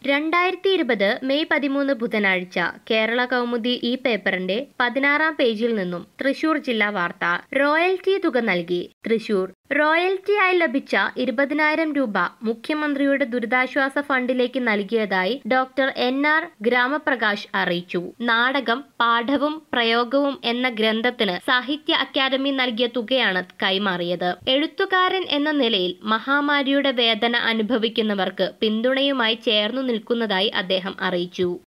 രണ്ടായിരത്തി ഇരുപത് മെയ് പതിമൂന്ന് ബുധനാഴ്ച കേരള കൗമുദി ഈ പേപ്പറിന്റെ പതിനാറാം പേജിൽ നിന്നും തൃശൂർ ജില്ലാ വാർത്ത റോയൽറ്റി തുക നൽകി തൃശൂർ റോയൽറ്റിയായി ലഭിച്ച ഇരുപതിനായിരം രൂപ മുഖ്യമന്ത്രിയുടെ ദുരിതാശ്വാസ ഫണ്ടിലേക്ക് നൽകിയതായി ഡോക്ടർ എൻ ആർ ഗ്രാമപ്രകാശ് അറിയിച്ചു നാടകം പാഠവും പ്രയോഗവും എന്ന ഗ്രന്ഥത്തിന് സാഹിത്യ അക്കാദമി നൽകിയ തുകയാണ് കൈമാറിയത് എഴുത്തുകാരൻ എന്ന നിലയിൽ മഹാമാരിയുടെ വേദന അനുഭവിക്കുന്നവർക്ക് പിന്തുണയുമായി ചേർന്നു നിൽക്കുന്നതായി അദ്ദേഹം അറിയിച്ചു